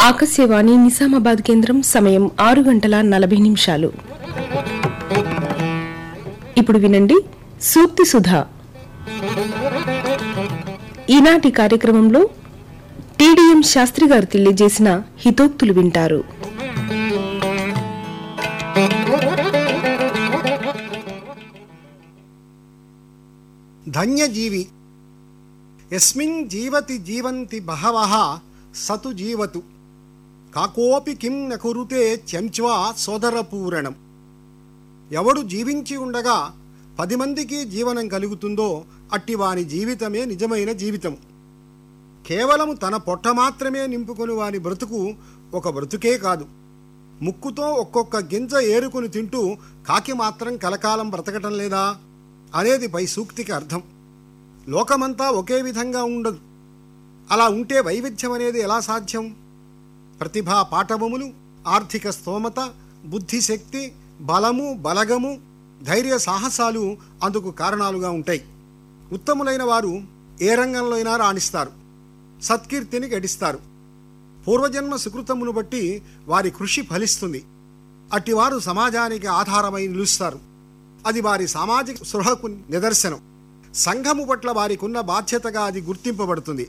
ఆకాశవాణి నిజామాబాద్ కేంద్రం సమయం ఆరు గంటల నలభై నిమిషాలు ఇప్పుడు వినండి సూక్తి సుధా ఈనాటి కార్యక్రమంలో టీడీఎం శాస్త్రి గారు తెలియజేసిన హితోక్తులు వింటారు ధన్యజీవి యస్మిన్ జీవతి జీవంతి బహవః సతు జీవతు కాకోపి కిం నకురుతే చెంచ్వా సోదరపూరణం ఎవడు జీవించి ఉండగా పది మందికి జీవనం కలుగుతుందో అట్టి వాని జీవితమే నిజమైన జీవితం కేవలం తన పొట్ట మాత్రమే నింపుకొని వాని బ్రతుకు ఒక బ్రతుకే కాదు ముక్కుతో ఒక్కొక్క గింజ ఏరుకుని తింటూ కాకి మాత్రం కలకాలం బ్రతకటం లేదా అనేది పై సూక్తికి అర్థం లోకమంతా ఒకే విధంగా ఉండదు అలా ఉంటే వైవిధ్యం అనేది ఎలా సాధ్యం ప్రతిభా పాఠవములు ఆర్థిక స్తోమత బుద్ధిశక్తి బలము బలగము ధైర్య సాహసాలు అందుకు కారణాలుగా ఉంటాయి ఉత్తములైన వారు ఏ రంగంలో అయినా రాణిస్తారు సత్కీర్తిని గడిస్తారు పూర్వజన్మ సుకృతమును బట్టి వారి కృషి ఫలిస్తుంది అట్టివారు సమాజానికి ఆధారమై నిలుస్తారు అది వారి సామాజిక సృహకు నిదర్శనం సంఘము పట్ల వారికున్న బాధ్యతగా అది గుర్తింపబడుతుంది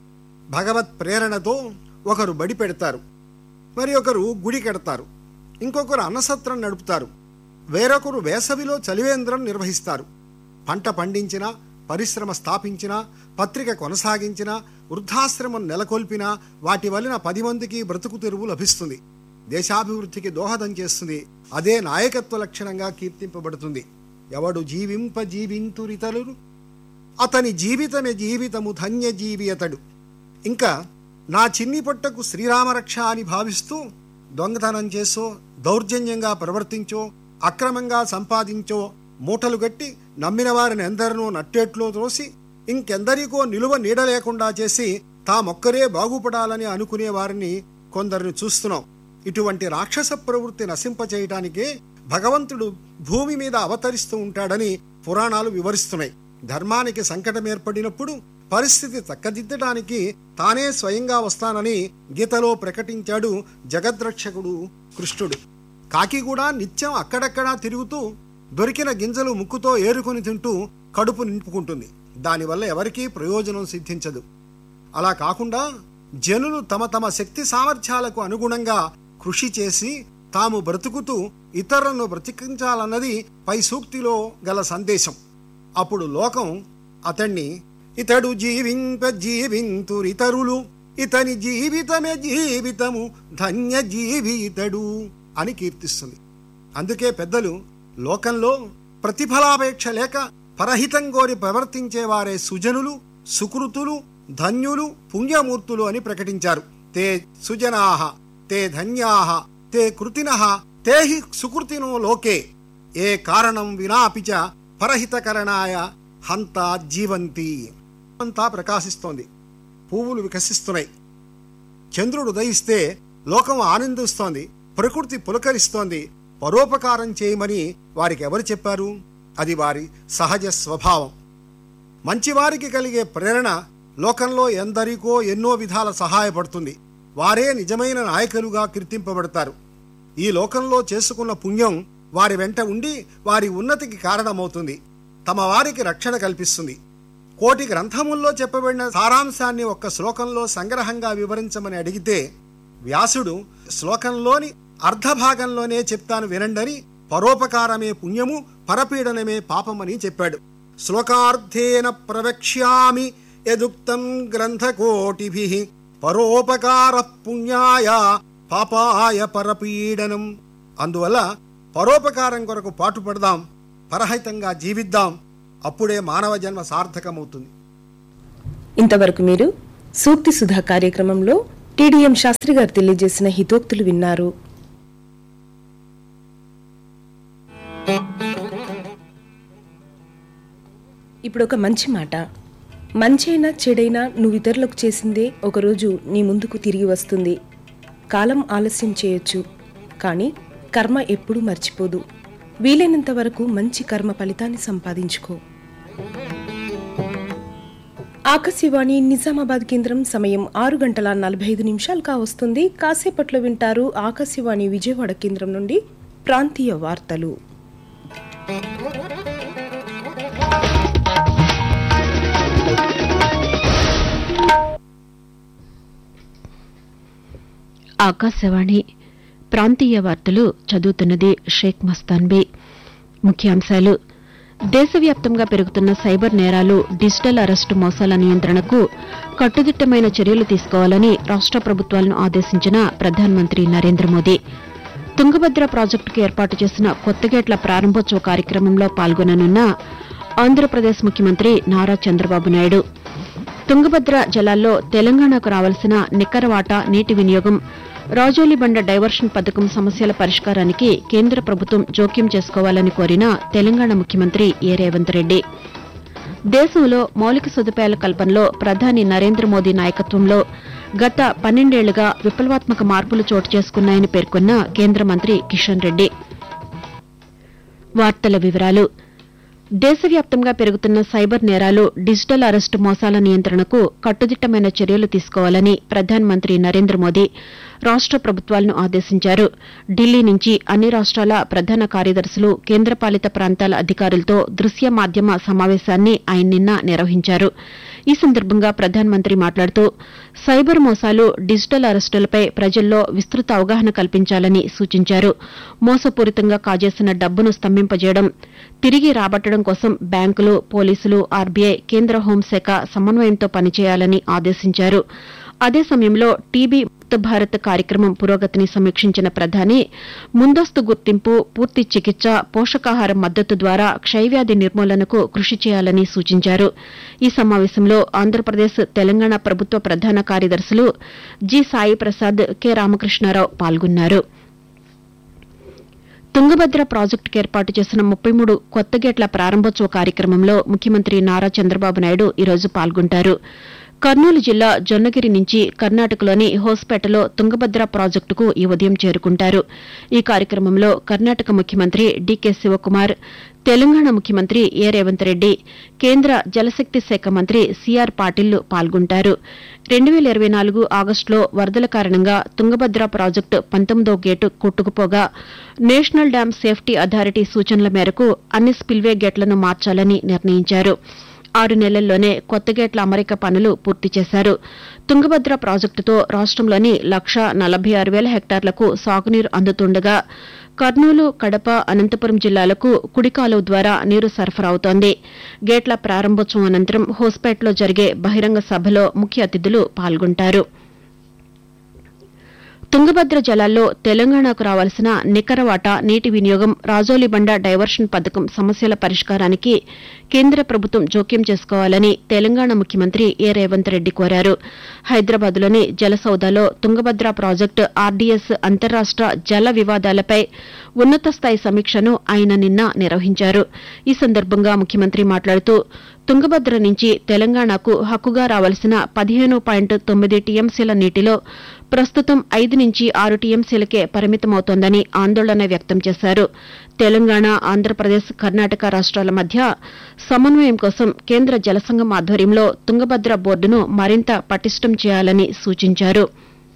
భగవత్ ప్రేరణతో ఒకరు బడి పెడతారు మరి ఒకరు గుడి కడతారు ఇంకొకరు అన్నసత్రం నడుపుతారు వేరొకరు వేసవిలో చలివేంద్రం నిర్వహిస్తారు పంట పండించినా పరిశ్రమ స్థాపించినా పత్రిక కొనసాగించినా వృద్ధాశ్రమం నెలకొల్పినా వాటి వలన పది మందికి బ్రతుకు తెరువు లభిస్తుంది దేశాభివృద్ధికి దోహదం చేస్తుంది అదే నాయకత్వ లక్షణంగా కీర్తింపబడుతుంది ఎవడు జీవింప జీవింతురితలు అతని జీవితమే జీవితము ధన్యజీవి అతడు ఇంకా నా చిన్ని పొట్టకు శ్రీరామరక్ష అని భావిస్తూ దొంగతనం చేసో దౌర్జన్యంగా ప్రవర్తించో అక్రమంగా సంపాదించో మూటలు గట్టి నమ్మిన వారిని ఎందరినో నట్టేట్లో తోసి ఇంకెందరికో నిలువ నీడ లేకుండా చేసి తామొక్కరే బాగుపడాలని అనుకునే వారిని కొందరిని చూస్తున్నాం ఇటువంటి రాక్షస ప్రవృత్తి నశింపచేయటానికే భగవంతుడు భూమి మీద అవతరిస్తూ ఉంటాడని పురాణాలు వివరిస్తున్నాయి ధర్మానికి సంకటం ఏర్పడినప్పుడు పరిస్థితి చక్కదిద్దటానికి తానే స్వయంగా వస్తానని గీతలో ప్రకటించాడు జగద్రక్షకుడు కృష్ణుడు కాకి కూడా నిత్యం అక్కడక్కడా తిరుగుతూ దొరికిన గింజలు ముక్కుతో ఏరుకొని తింటూ కడుపు నింపుకుంటుంది దానివల్ల ఎవరికీ ప్రయోజనం సిద్ధించదు అలా కాకుండా జనులు తమ తమ శక్తి సామర్థ్యాలకు అనుగుణంగా కృషి చేసి తాము బ్రతుకుతూ ఇతరులను బ్రతికించాలన్నది పై సూక్తిలో గల సందేశం అప్పుడు లోకం అతన్ని ఇతడు జీవింప జీవింతురితరులు ఇతని జీవితమే జీవితము ధన్య జీవి ఇతడు అని కీర్తిస్తుంది అందుకే పెద్దలు లోకంలో ప్రతిఫలాపేక్ష లేక పరహితం కోరి ప్రవర్తించేవారే సుజనులు సుకృతులు ధన్యులు పుణ్యమూర్తులు అని ప్రకటించారు తే సుజనాహ తే ధన్యాహ తే కృతినః తే హి సుకృతినో లోకే ఏ కారణం వినాపిచ పరహితకరణాయ హంత జీవంతి అంతా ప్రకాశిస్తోంది పువ్వులు వికసిస్తున్నాయి చంద్రుడు ఉదయిస్తే లోకం ఆనందిస్తోంది ప్రకృతి పులకరిస్తోంది పరోపకారం చేయమని వారికి ఎవరు చెప్పారు అది వారి సహజ స్వభావం మంచివారికి కలిగే ప్రేరణ లోకంలో ఎందరికో ఎన్నో విధాల సహాయపడుతుంది వారే నిజమైన నాయకులుగా కీర్తింపబడతారు ఈ లోకంలో చేసుకున్న పుణ్యం వారి వెంట ఉండి వారి ఉన్నతికి కారణమవుతుంది తమ వారికి రక్షణ కల్పిస్తుంది కోటి గ్రంథముల్లో చెప్పబడిన సారాంశాన్ని ఒక్క శ్లోకంలో సంగ్రహంగా వివరించమని అడిగితే వ్యాసుడు శ్లోకంలోని అర్ధభాగంలోనే చెప్తాను వినండని పరోపకారమే పుణ్యము పరపీడనమే పాపమని చెప్పాడు శ్లోకార్థేన ప్రవక్ష్యామి యదుక్తం గ్రంథకోటిభి పరోపకార పుణ్యాయ పాపాయ పరపీడనం అందువల్ల పరోపకారం కొరకు పాటుపడదాం పరహితంగా జీవిద్దాం అప్పుడే మానవ జన్మ సార్థకమవుతుంది ఇంతవరకు మీరు సూక్తి సుధా కార్యక్రమంలో టీడీఎం శాస్త్రి గారు తెలియజేసిన హితోక్తులు విన్నారు ఇప్పుడు ఒక మంచి మాట మంచైనా చెడైనా నువ్వు ఇతరులకు చేసిందే ఒకరోజు నీ ముందుకు తిరిగి వస్తుంది కాలం ఆలస్యం చేయొచ్చు కానీ కర్మ ఎప్పుడూ మర్చిపోదు వీలైనంత వరకు మంచి కర్మ ఫలితాన్ని సంపాదించుకో ఆకాశవాణి నిజామాబాద్ కేంద్రం సమయం ఆరు గంటల నలభై ఐదు నిమిషాలు కావస్తుంది కాసేపట్లో వింటారు ఆకాశవాణి విజయవాడ కేంద్రం నుండి ప్రాంతీయ వార్తలు ఆకాశవాణి ప్రాంతీయ వార్తలు చదువుతున్నది షేక్ మస్తాన్బీ ముఖ్యాంశాలు దేశవ్యాప్తంగా పెరుగుతున్న సైబర్ నేరాలు డిజిటల్ అరెస్టు మోసాల నియంత్రణకు కట్టుదిట్టమైన చర్యలు తీసుకోవాలని రాష్ట ప్రభుత్వాలను ఆదేశించిన ప్రధానమంత్రి నరేంద్ర మోదీ తుంగభద్ర ప్రాజెక్టుకు ఏర్పాటు చేసిన కొత్తగేట్ల ప్రారంభోత్సవ కార్యక్రమంలో పాల్గొననున్న ఆంధ్రప్రదేశ్ ముఖ్యమంత్రి నారా చంద్రబాబు నాయుడు తుంగభద్ర జలాల్లో తెలంగాణకు రావాల్సిన నికర వాటా నీటి వినియోగం రాజోలిబండ డైవర్షన్ పథకం సమస్యల పరిష్కారానికి కేంద్ర ప్రభుత్వం జోక్యం చేసుకోవాలని కోరిన తెలంగాణ ముఖ్యమంత్రి ఏ రేవంత్ రెడ్డి దేశంలో మౌలిక సదుపాయాల కల్పనలో ప్రధాని నరేంద్ర మోదీ నాయకత్వంలో గత పన్నెండేళ్లుగా విప్లవాత్మక మార్పులు చోటు చేసుకున్నాయని పేర్కొన్న కేంద్ర మంత్రి కిషన్ రెడ్డి వార్తల వివరాలు దేశవ్యాప్తంగా పెరుగుతున్న సైబర్ నేరాలు డిజిటల్ అరెస్టు మోసాల నియంత్రణకు కట్టుదిట్టమైన చర్యలు తీసుకోవాలని ప్రధానమంత్రి నరేంద్ర మోదీ రాష్ట ప్రభుత్వాలను ఆదేశించారు ఢిల్లీ నుంచి అన్ని రాష్ట్రాల ప్రధాన కార్యదర్శులు కేంద్రపాలిత ప్రాంతాల అధికారులతో దృశ్య మాధ్యమ సమావేశాన్ని ఆయన నిన్న నిర్వహించారు ఈ సందర్భంగా ప్రధానమంత్రి మాట్లాడుతూ సైబర్ మోసాలు డిజిటల్ అరెస్టులపై ప్రజల్లో విస్తృత అవగాహన కల్పించాలని సూచించారు మోసపూరితంగా కాజేసిన డబ్బును స్తంభింపజేయడం తిరిగి రాబట్టడం కోసం బ్యాంకులు పోలీసులు ఆర్బీఐ కేంద్ర హోంశాఖ సమన్వయంతో పనిచేయాలని ఆదేశించారు అదే సమయంలో టీబీ ముక్త భారత్ కార్యక్రమం పురోగతిని సమీక్షించిన ప్రధాని ముందస్తు గుర్తింపు పూర్తి చికిత్స పోషకాహార మద్దతు ద్వారా క్షయవ్యాధి నిర్మూలనకు కృషి చేయాలని సూచించారు ఈ సమావేశంలో ఆంధ్రప్రదేశ్ తెలంగాణ ప్రభుత్వ ప్రధాన కార్యదర్శులు జి సాయి ప్రసాద్ కె రామకృష్ణారావు పాల్గొన్నారు తుంగభద్ర ప్రాజెక్టుకు ఏర్పాటు చేసిన ముప్పై మూడు కొత్త గేట్ల ప్రారంభోత్సవ కార్యక్రమంలో ముఖ్యమంత్రి నారా చంద్రబాబు నాయుడు ఈరోజు పాల్గొంటారు కర్నూలు జిల్లా జొన్నగిరి నుంచి కర్ణాటకలోని హోస్పేటలో తుంగభద్ర ప్రాజెక్టుకు ఈ ఉదయం చేరుకుంటారు ఈ కార్యక్రమంలో కర్ణాటక ముఖ్యమంత్రి డీకే శివకుమార్ తెలంగాణ ముఖ్యమంత్రి ఏ రేవంత్ రెడ్డి కేంద్ర జలశక్తి శాఖ మంత్రి సిఆర్ పాటిల్ పాల్గొంటారు రెండు వేల ఇరవై నాలుగు ఆగస్టులో వరదల కారణంగా తుంగభద్ర ప్రాజెక్టు పంతొమ్మిదో గేటు కొట్టుకుపోగా నేషనల్ డ్యాం సేఫ్టీ అథారిటీ సూచనల మేరకు అన్ని స్పిల్వే గేట్లను మార్చాలని నిర్ణయించారు ఆరు నెలల్లోనే కొత్త గేట్ల అమరిక పనులు పూర్తి చేశారు తుంగభద్ర ప్రాజెక్టుతో రాష్టంలోని లక్ష నలభై ఆరు వేల హెక్టార్లకు సాగునీరు అందుతుండగా కర్నూలు కడప అనంతపురం జిల్లాలకు కుడికాలువ ద్వారా నీరు సరఫరా అవుతోంది గేట్ల ప్రారంభోత్సవం అనంతరం హోస్పేటలో జరిగే బహిరంగ సభలో ముఖ్య అతిథులు పాల్గొంటారు తుంగభద్ర జలాల్లో తెలంగాణకు రావాల్సిన నికర వాటా నీటి వినియోగం రాజోలిబండ డైవర్షన్ పథకం సమస్యల పరిష్కారానికి కేంద్ర ప్రభుత్వం జోక్యం చేసుకోవాలని తెలంగాణ ముఖ్యమంత్రి ఏ రేవంత్ రెడ్డి కోరారు హైదరాబాద్లోని జలసౌదాలో తుంగభద్ర ప్రాజెక్టు ఆర్డీఎస్ అంతర్రాష్ట జల వివాదాలపై ఉన్నత స్థాయి సమీక్షను ఆయన నిన్న నిర్వహించారు ఈ సందర్భంగా ముఖ్యమంత్రి మాట్లాడుతూ తుంగభద్ర నుంచి తెలంగాణకు హక్కుగా రావాల్సిన పదిహేను పాయింట్ తొమ్మిది టీఎంసీల నీటిలో ప్రస్తుతం ఐదు నుంచి ఆరు టీఎంసీలకే పరిమితమవుతోందని ఆందోళన వ్యక్తం చేశారు తెలంగాణ ఆంధ్రప్రదేశ్ కర్ణాటక రాష్ట్రాల మధ్య సమన్వయం కోసం కేంద్ర జలసంఘం ఆధ్వర్యంలో తుంగభద్ర బోర్డును మరింత పటిష్టం చేయాలని సూచించారు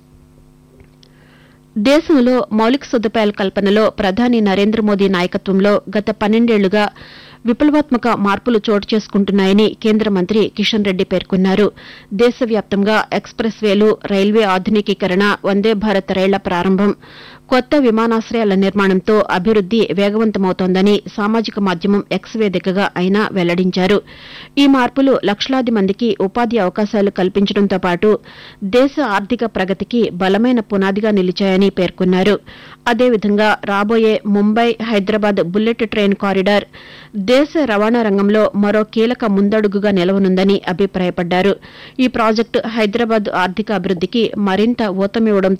దేశంలో మౌలిక సదుపాయాల కల్పనలో ప్రధాని నరేంద్ర మోదీ నాయకత్వంలో గత పన్నెండేళ్లుగా విప్లవాత్మక మార్పులు చోటు చేసుకుంటున్నాయని కేంద్ర మంత్రి కిషన్ రెడ్డి పేర్కొన్నారు దేశవ్యాప్తంగా ఎక్స్ప్రెస్ వేలు రైల్వే ఆధునికీకరణ వందే భారత్ రైళ్ల ప్రారంభం కొత్త విమానాశ్రయాల నిర్మాణంతో అభివృద్ది వేగవంతమవుతోందని సామాజిక మాధ్యమం ఎక్స్ వేదికగా ఆయన వెల్లడించారు ఈ మార్పులు లక్షలాది మందికి ఉపాధి అవకాశాలు కల్పించడంతో పాటు దేశ ఆర్థిక ప్రగతికి బలమైన పునాదిగా నిలిచాయని పేర్కొన్నారు అదేవిధంగా రాబోయే Mumbai Hyderabad bullet train corridor దేశ రవాణా రంగంలో మరో కీలక ముందడుగుగా నిలవనుందని అభిప్రాయపడ్డారు ఈ ప్రాజెక్టు హైదరాబాద్ ఆర్థిక అభివృద్దికి మరింత ఊతమివ్వడంతో